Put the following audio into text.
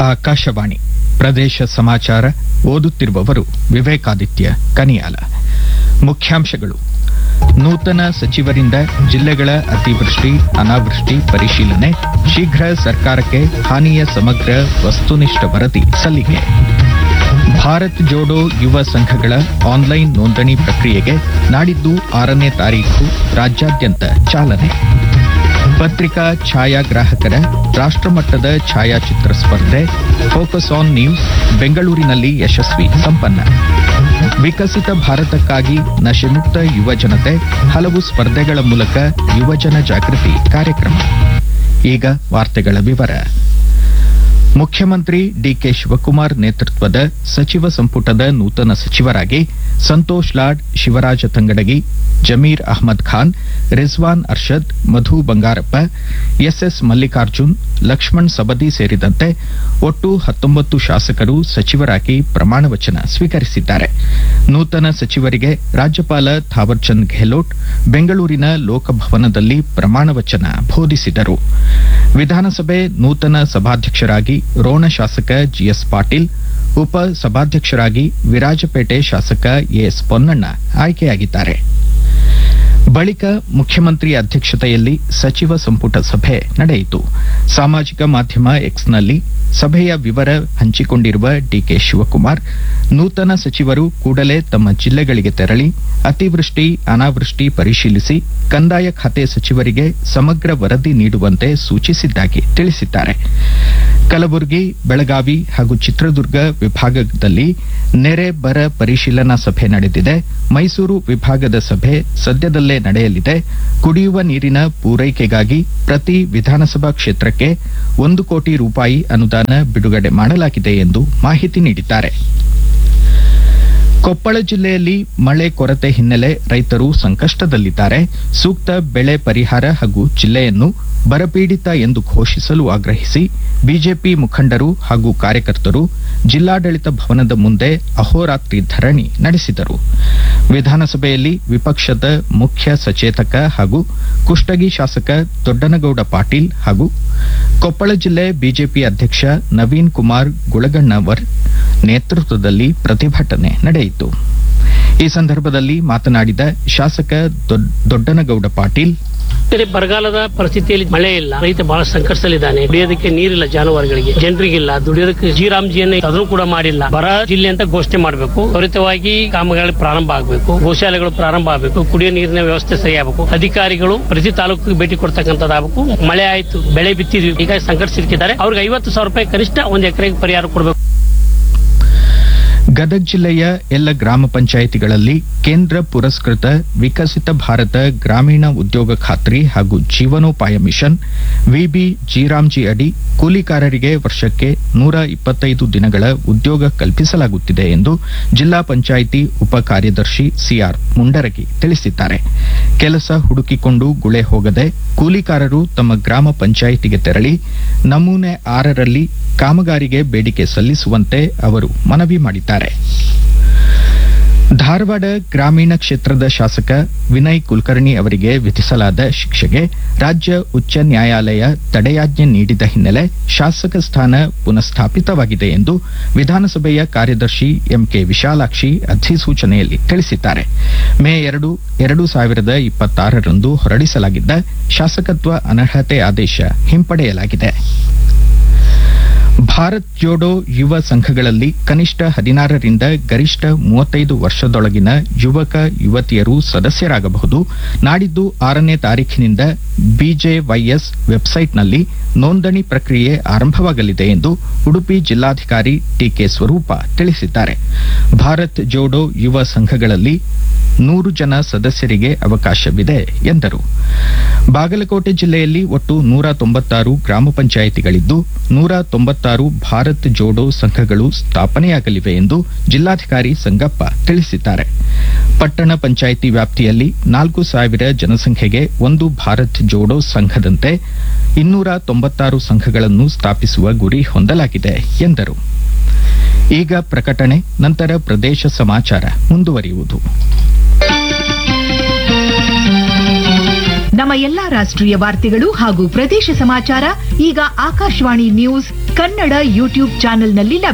ಆಕಾಶವಾಣಿ ಪ್ರದೇಶ ಸಮಾಚಾರ ಓದುತ್ತಿರುವವರು ವಿವೇಕಾದಿತ್ಯ ಕನಿಯಾಲ ಮುಖ್ಯಾಂಶಗಳು ನೂತನ ಸಚಿವರಿಂದ ಜಿಲ್ಲೆಗಳ ಅತಿವೃಷ್ಟಿ ಅನಾವೃಷ್ಟಿ ಪರಿಶೀಲನೆ ಶೀಘ್ರ ಸರ್ಕಾರಕ್ಕೆ ಹಾನಿಯ ಸಮಗ್ರ ವಸ್ತುನಿಷ್ಠ ವರದಿ ಸಲ್ಲಿಕೆ ಭಾರತ್ ಜೋಡೋ ಯುವ ಸಂಘಗಳ ಆನ್ಲೈನ್ ನೋಂದಣಿ ಪ್ರಕ್ರಿಯೆಗೆ ನಾಡಿದ್ದು ಆರನೇ ತಾರೀಖು ರಾಜ್ಯಾದ್ಯಂತ ಚಾಲನೆ ಪತ್ರಿಕಾ ಛಾಯಾಗ್ರಾಹಕರ ರಾಷ್ಟ್ರಮಟ್ಟದ ಛಾಯಾಚಿತ್ರ ಸ್ಪರ್ಧೆ ಫೋಕಸ್ ಆನ್ ನ್ಯೂಸ್ ಬೆಂಗಳೂರಿನಲ್ಲಿ ಯಶಸ್ವಿ ಸಂಪನ್ನ ವಿಕಸಿತ ಭಾರತಕ್ಕಾಗಿ ನಶೆಮುಕ್ತ ಯುವ ಜನತೆ ಹಲವು ಸ್ಪರ್ಧೆಗಳ ಮೂಲಕ ಯುವಜನ ಜಾಗೃತಿ ಕಾರ್ಯಕ್ರಮ ಈಗ ವಾರ್ತೆಗಳ ವಿವರ ಮುಖ್ಯಮಂತ್ರಿ ಡಿಕೆ ಶಿವಕುಮಾರ್ ನೇತೃತ್ವದ ಸಚಿವ ಸಂಪುಟದ ನೂತನ ಸಚಿವರಾಗಿ ಸಂತೋಷ್ ಲಾಡ್ ಶಿವರಾಜ ತಂಗಡಗಿ ಜಮೀರ್ ಅಹ್ಮದ್ ಖಾನ್ ರಿಜ್ವಾನ್ ಅರ್ಷದ್ ಮಧು ಬಂಗಾರಪ್ಪ ಎಸ್ಎಸ್ ಮಲ್ಲಿಕಾರ್ಜುನ್ ಲಕ್ಷ್ಮಣ್ ಸಬದಿ ಸೇರಿದಂತೆ ಒಟ್ಟು ಹತ್ತೊಂಬತ್ತು ಶಾಸಕರು ಸಚಿವರಾಗಿ ಪ್ರಮಾಣ ವಚನ ಸ್ವೀಕರಿಸಿದ್ದಾರೆ ನೂತನ ಸಚಿವರಿಗೆ ರಾಜ್ಯಪಾಲ ಥಾವರ್ಚಂದ್ ಗೆಹ್ಲೋಟ್ ಬೆಂಗಳೂರಿನ ಲೋಕಭವನದಲ್ಲಿ ಪ್ರಮಾಣ ವಚನ ಬೋಧಿಸಿದರು ವಿಧಾನಸಭೆ ನೂತನ ಸಭಾಧ್ಯಕ್ಷರಾಗಿ ರೋಣ ಶಾಸಕ ಜಿಎಸ್ ಪಾಟೀಲ್ ಉಪ ಸಭಾಧ್ಯಕ್ಷರಾಗಿ ವಿರಾಜಪೇಟೆ ಶಾಸಕ ಎಎಸ್ ಪೊನ್ನಣ್ಣ ಆಯ್ಕೆಯಾಗಿದ್ದಾರೆ ಬಳಿಕ ಮುಖ್ಯಮಂತ್ರಿ ಅಧ್ಯಕ್ಷತೆಯಲ್ಲಿ ಸಚಿವ ಸಂಪುಟ ಸಭೆ ನಡೆಯಿತು ಸಾಮಾಜಿಕ ಮಾಧ್ಯಮ ಎಕ್ಸ್ನಲ್ಲಿ ಸಭೆಯ ವಿವರ ಹಂಚಿಕೊಂಡಿರುವ ಡಿಕೆ ಶಿವಕುಮಾರ್ ನೂತನ ಸಚಿವರು ಕೂಡಲೇ ತಮ್ಮ ಜಿಲ್ಲೆಗಳಿಗೆ ತೆರಳಿ ಅತಿವೃಷ್ಟಿ ಅನಾವೃಷ್ಟಿ ಪರಿಶೀಲಿಸಿ ಕಂದಾಯ ಖಾತೆ ಸಚಿವರಿಗೆ ಸಮಗ್ರ ವರದಿ ನೀಡುವಂತೆ ಸೂಚಿಸಿದ್ದಾಗಿ ತಿಳಿಸಿದ್ದಾರೆ ಕಲಬುರಗಿ ಬೆಳಗಾವಿ ಹಾಗೂ ಚಿತ್ರದುರ್ಗ ವಿಭಾಗದಲ್ಲಿ ನೆರೆ ಬರ ಪರಿಶೀಲನಾ ಸಭೆ ನಡೆದಿದೆ ಮೈಸೂರು ವಿಭಾಗದ ಸಭೆ ಸದ್ಯದಲ್ಲೇ ನಡೆಯಲಿದೆ ಕುಡಿಯುವ ನೀರಿನ ಪೂರೈಕೆಗಾಗಿ ಪ್ರತಿ ವಿಧಾನಸಭಾ ಕ್ಷೇತ್ರಕ್ಕೆ ಒಂದು ಕೋಟಿ ರೂಪಾಯಿ ಅನುದಾನ ಬಿಡುಗಡೆ ಮಾಡಲಾಗಿದೆ ಎಂದು ಮಾಹಿತಿ ನೀಡಿದ್ದಾರೆ ಕೊಪ್ಪಳ ಜಿಲ್ಲೆಯಲ್ಲಿ ಮಳೆ ಕೊರತೆ ಹಿನ್ನೆಲೆ ರೈತರು ಸಂಕಷ್ಟದಲ್ಲಿದ್ದಾರೆ ಸೂಕ್ತ ಬೆಳೆ ಪರಿಹಾರ ಹಾಗೂ ಜಿಲ್ಲೆಯನ್ನು ಬರಪೀಡಿತ ಎಂದು ಘೋಷಿಸಲು ಆಗ್ರಹಿಸಿ ಬಿಜೆಪಿ ಮುಖಂಡರು ಹಾಗೂ ಕಾರ್ಯಕರ್ತರು ಜಿಲ್ಲಾಡಳಿತ ಭವನದ ಮುಂದೆ ಅಹೋರಾತ್ರಿ ಧರಣಿ ನಡೆಸಿದರು ವಿಧಾನಸಭೆಯಲ್ಲಿ ವಿಪಕ್ಷದ ಮುಖ್ಯ ಸಚೇತಕ ಹಾಗೂ ಕುಷ್ಟಗಿ ಶಾಸಕ ದೊಡ್ಡನಗೌಡ ಪಾಟೀಲ್ ಹಾಗೂ ಕೊಪ್ಪಳ ಜಿಲ್ಲೆ ಬಿಜೆಪಿ ಅಧ್ಯಕ್ಷ ನವೀನ್ ಕುಮಾರ್ ಗುಳಗಣ್ಣವರ್ ನೇತೃತ್ವದಲ್ಲಿ ಪ್ರತಿಭಟನೆ ನಡೆಯಿತು ಈ ಸಂದರ್ಭದಲ್ಲಿ ಮಾತನಾಡಿದ ಶಾಸಕ ದೊಡ್ಡನಗೌಡ ಪಾಟೀಲ್ ಬೇರೆ ಬರಗಾಲದ ಪರಿಸ್ಥಿತಿಯಲ್ಲಿ ಮಳೆ ಇಲ್ಲ ರೈತ ಬಹಳ ಸಂಕಷ್ಟದಲ್ಲಿದ್ದಾನೆ ಕುಡಿಯೋದಕ್ಕೆ ನೀರಿಲ್ಲ ಜಾನುವಾರುಗಳಿಗೆ ಜನರಿಗಿಲ್ಲ ದುಡಿಯೋದಕ್ಕೆ ಜಿರಾಮ್ಜಿಯನ್ನು ಅದನ್ನು ಕೂಡ ಮಾಡಿಲ್ಲ ಬರ ಜಿಲ್ಲೆ ಅಂತ ಘೋಷಣೆ ಮಾಡಬೇಕು ತ್ವರಿತವಾಗಿ ಕಾಮಗಾರಿ ಪ್ರಾರಂಭ ಆಗಬೇಕು ಗೋಶಾಲೆಗಳು ಪ್ರಾರಂಭ ಆಗಬೇಕು ಕುಡಿಯೋ ನೀರಿನ ವ್ಯವಸ್ಥೆ ಸರಿಯಾಗಬೇಕು ಅಧಿಕಾರಿಗಳು ಪ್ರತಿ ತಾಲೂಕಿಗೆ ಭೇಟಿ ಕೊಡ್ತಕ್ಕಂಥದ್ದಾಗಬೇಕು ಮಳೆ ಆಯ್ತು ಬೆಳೆ ಬಿತ್ತಿದ್ವಿ ಈಗ ಸಂಕಟ ಸಿಲುಕಿದ್ದಾರೆ ಅವ್ರಿಗೆ ಐವತ್ತು ಸಾವಿರ ರೂಪಾಯಿ ಕನಿಷ್ಠ ಒಂದು ಎಕರೆಗೆ ಪರಿಹಾರ ಕೊಡಬೇಕು ಗದಗ ಜಿಲ್ಲೆಯ ಎಲ್ಲ ಗ್ರಾಮ ಪಂಚಾಯಿತಿಗಳಲ್ಲಿ ಕೇಂದ್ರ ಪುರಸ್ಕೃತ ವಿಕಸಿತ ಭಾರತ ಗ್ರಾಮೀಣ ಉದ್ಯೋಗ ಖಾತ್ರಿ ಹಾಗೂ ಜೀವನೋಪಾಯ ಮಿಷನ್ ವಿಬಿ ಜಿರಾಮ್ಜಿ ಅಡಿ ಕೂಲಿಕಾರರಿಗೆ ವರ್ಷಕ್ಕೆ ನೂರ ಇಪ್ಪತ್ತೈದು ದಿನಗಳ ಉದ್ಯೋಗ ಕಲ್ಪಿಸಲಾಗುತ್ತಿದೆ ಎಂದು ಜಿಲ್ಲಾ ಪಂಚಾಯಿತಿ ಉಪ ಕಾರ್ಯದರ್ಶಿ ಸಿಆರ್ ಮುಂಡರಗಿ ತಿಳಿಸಿದ್ದಾರೆ ಕೆಲಸ ಹುಡುಕಿಕೊಂಡು ಗುಳೆ ಹೋಗದೆ ಕೂಲಿಕಾರರು ತಮ್ಮ ಗ್ರಾಮ ಪಂಚಾಯಿತಿಗೆ ತೆರಳಿ ನಮೂನೆ ಆರರಲ್ಲಿ ಕಾಮಗಾರಿಗೆ ಬೇಡಿಕೆ ಸಲ್ಲಿಸುವಂತೆ ಅವರು ಮನವಿ ಮಾಡಿದ್ದಾರೆ ಧಾರವಾಡ ಗ್ರಾಮೀಣ ಕ್ಷೇತ್ರದ ಶಾಸಕ ವಿನಯ್ ಕುಲಕರ್ಣಿ ಅವರಿಗೆ ವಿಧಿಸಲಾದ ಶಿಕ್ಷೆಗೆ ರಾಜ್ಯ ಉಚ್ಚ ನ್ಯಾಯಾಲಯ ತಡೆಯಾಜ್ಞೆ ನೀಡಿದ ಹಿನ್ನೆಲೆ ಶಾಸಕ ಸ್ಥಾನ ಪುನಃಸ್ಥಾಪಿತವಾಗಿದೆ ಎಂದು ವಿಧಾನಸಭೆಯ ಕಾರ್ಯದರ್ಶಿ ಎಂಕೆ ವಿಶಾಲಾಕ್ಷಿ ಅಧಿಸೂಚನೆಯಲ್ಲಿ ತಿಳಿಸಿದ್ದಾರೆ ಮೇ ಎರಡು ಎರಡು ಸಾವಿರದ ಇಪ್ಪತ್ತಾರರಂದು ಹೊರಡಿಸಲಾಗಿದ್ದ ಶಾಸಕತ್ವ ಅನರ್ಹತೆ ಆದೇಶ ಹಿಂಪಡೆಯಲಾಗಿದೆ ಭಾರತ್ ಜೋಡೋ ಯುವ ಸಂಘಗಳಲ್ಲಿ ಕನಿಷ್ಠ ಹದಿನಾರರಿಂದ ಗರಿಷ್ಠ ಮೂವತ್ತೈದು ವರ್ಷದೊಳಗಿನ ಯುವಕ ಯುವತಿಯರು ಸದಸ್ಯರಾಗಬಹುದು ನಾಡಿದ್ದು ಆರನೇ ತಾರೀಖಿನಿಂದ ಬಿಜೆವೈಎಸ್ ವೆಬ್ಸೈಟ್ನಲ್ಲಿ ನೋಂದಣಿ ಪ್ರಕ್ರಿಯೆ ಆರಂಭವಾಗಲಿದೆ ಎಂದು ಉಡುಪಿ ಜಿಲ್ಲಾಧಿಕಾರಿ ಟಿಕೆ ಸ್ವರೂಪ ತಿಳಿಸಿದ್ದಾರೆ ಭಾರತ್ ಜೋಡೋ ಯುವ ಸಂಘಗಳಲ್ಲಿ ನೂರು ಜನ ಸದಸ್ಯರಿಗೆ ಅವಕಾಶವಿದೆ ಎಂದರು ಬಾಗಲಕೋಟೆ ಜಿಲ್ಲೆಯಲ್ಲಿ ಒಟ್ಟು ನೂರ ತೊಂಬತ್ತಾರು ಗ್ರಾಮ ಪಂಚಾಯಿತಿಗಳಿದ್ದು ನೂರ ತೊಂಬತ್ತಾರು ಭಾರತ್ ಜೋಡೋ ಸಂಘಗಳು ಸ್ಥಾಪನೆಯಾಗಲಿವೆ ಎಂದು ಜಿಲ್ಲಾಧಿಕಾರಿ ಸಂಗಪ್ಪ ತಿಳಿಸಿದ್ದಾರೆ ಪಟ್ಟಣ ಪಂಚಾಯಿತಿ ವ್ಯಾಪ್ತಿಯಲ್ಲಿ ನಾಲ್ಕು ಸಾವಿರ ಜನಸಂಖ್ಯೆಗೆ ಒಂದು ಭಾರತ್ ಜೋಡೋ ಸಂಘದಂತೆ ಇನ್ನೂರ ತೊಂಬತ್ತಾರು ಸಂಘಗಳನ್ನು ಸ್ಥಾಪಿಸುವ ಗುರಿ ಹೊಂದಲಾಗಿದೆ ಎಂದರು ಈಗ ಪ್ರಕಟಣೆ ನಂತರ ಪ್ರದೇಶ ಸಮಾಚಾರ ಮುಂದುವರಿಯುವುದು ನಮ್ಮ ಎಲ್ಲಾ ರಾಷ್ಟ್ರೀಯ ವಾರ್ತೆಗಳು ಹಾಗೂ ಪ್ರದೇಶ ಸಮಾಚಾರ ಈಗ ಆಕಾಶವಾಣಿ ನ್ಯೂಸ್ ಕನ್ನಡ ಯೂಟ್ಯೂಬ್ ಚಾನೆಲ್ನಲ್ಲಿ ಲಭ್ಯ